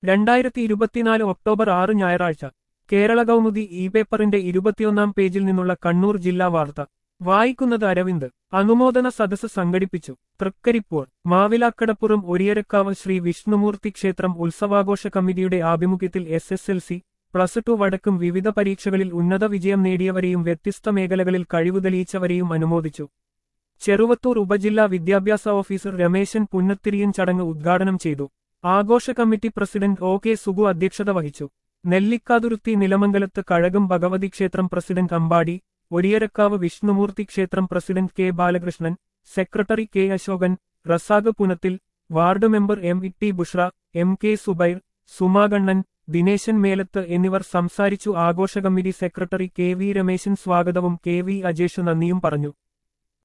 രണ്ടായിരത്തി ഇരുപത്തിനാല് ഒക്ടോബർ ആറ് ഞായറാഴ്ച കേരള കൗമുദി ഇ പേപ്പറിന്റെ ഇരുപത്തിയൊന്നാം പേജിൽ നിന്നുള്ള കണ്ണൂർ ജില്ലാ വാർത്ത വായിക്കുന്നത് അരവിന്ദ് അനുമോദന സദസ്സ് സംഘടിപ്പിച്ചു തൃക്കരിപ്പൂർ മാവിലാക്കടപ്പുറം ഒരിയരക്കാവ് ശ്രീ വിഷ്ണുമൂർത്തി ക്ഷേത്രം ഉത്സവാഘോഷ കമ്മിറ്റിയുടെ ആഭിമുഖ്യത്തിൽ S S L C plus two വടക്കും വിവിധ പരീക്ഷകളിൽ ഉന്നത വിജയം നേടിയവരെയും വ്യത്യസ്ത മേഖലകളിൽ കഴിവ് തെളിയിച്ചവരെയും അനുമോദിച്ചു ചെറുവത്തൂർ ഉപജില്ലാ വിദ്യാഭ്യാസ ഓഫീസർ രമേശൻ പുന്നത്തിരിയൻ ചടങ്ങ് ഉദ്ഘാടനം ചെയ്തു ആഘോഷ committee president O K Sugu അധ്യക്ഷത വഹിച്ചു നെല്ലിക്കാതുരുത്തി നിലമംഗലത്ത് കഴകം ഭഗവതി ക്ഷേത്രം പ്രസിഡന്റ് അമ്പാടി ഒരിയരക്കാവ് വിഷ്ണുമൂർത്തി ക്ഷേത്രം president K Balakrishnan secretary K Ashokan Razak Punathil ward member M E T Bushra M K Subair Sumaganan Dineshan Melath എന്നിവർ സംസാരിച്ചു ആഘോഷ committee secretary K V Rameshan സ്വാഗതവും കെ വി അജേഷ് നന്ദിയും പറഞ്ഞു